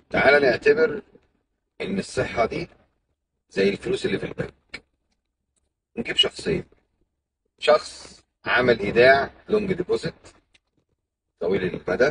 تعال نعتبر ان الصحة دي زي الفلوس اللي في البنك نجيب شخصين شخص عمل ايداع لونج ديبوزيت طويل المدى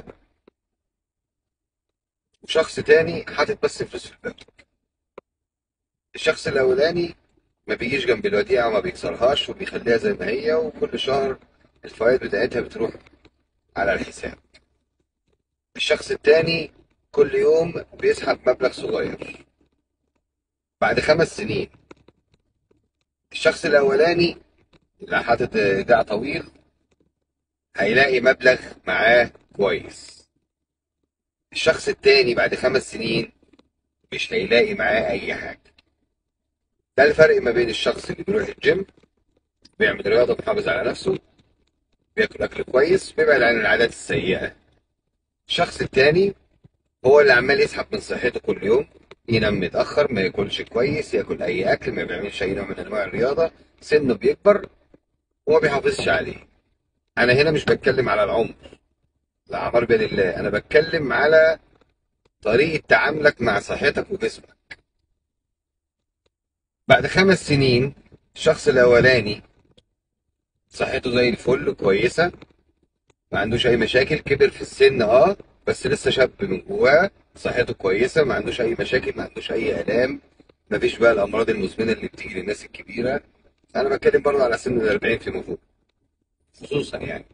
وشخص تاني حاطط بس فلوس في البنك الشخص الاولاني ما بيجيش جنب الوديعة وما بيكسرهاش وبيخليها زي ما هي وكل شهر الفوائد بتاعتها بتروح على الحساب الشخص التاني كل يوم بيسحب مبلغ صغير بعد خمس سنين الشخص الأولاني اللي حاطط إيداع طويل هيلاقي مبلغ معاه كويس الشخص التاني بعد خمس سنين مش هيلاقي معاه أي حاجة ده الفرق ما بين الشخص اللي بيروح الجيم بيعمل رياضة بيحافظ على نفسه بياكل أكل كويس بيبعد عن العادات السيئة الشخص التاني هو اللي عمال يسحب من صحته كل يوم ينام متأخر ما ياكلش كويس ياكل أي أكل ما بيعملش أي نوع من أنواع الرياضة سنه بيكبر وما بيحافظش عليه أنا هنا مش بتكلم على العمر الأعمار بيد الله أنا بتكلم على طريقة تعاملك مع صحتك وجسمك بعد خمس سنين الشخص الأولاني صحته زي الفل كويسة ما عندوش أي مشاكل كبر في السن اه بس لسه شاب من جواه صحته كويسة ما عندوش أي مشاكل ما عندوش أي آلام ما فيش بقى الأمراض المزمنة اللي بتيجي للناس الكبيرة أنا بتكلم برضه على سن الأربعين فيما فوق خصوصا يعني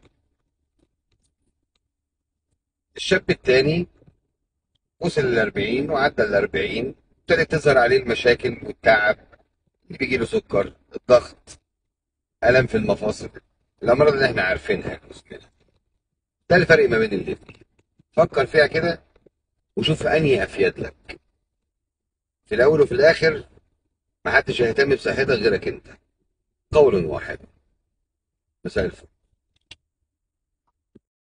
الشاب التاني وصل للأربعين وعدى الأربعين ابتدت تظهر عليه المشاكل والتعب اللي بيجي له سكر الضغط ألم في المفاصل الأمراض اللي احنا عارفينها المزمنة ده الفرق ما بين الاتنين فكر فيها كده وشوف أنهي أفيد لك في الأول وفي الآخر محدش هيهتم بصحتك غيرك أنت قول واحد مساء الفل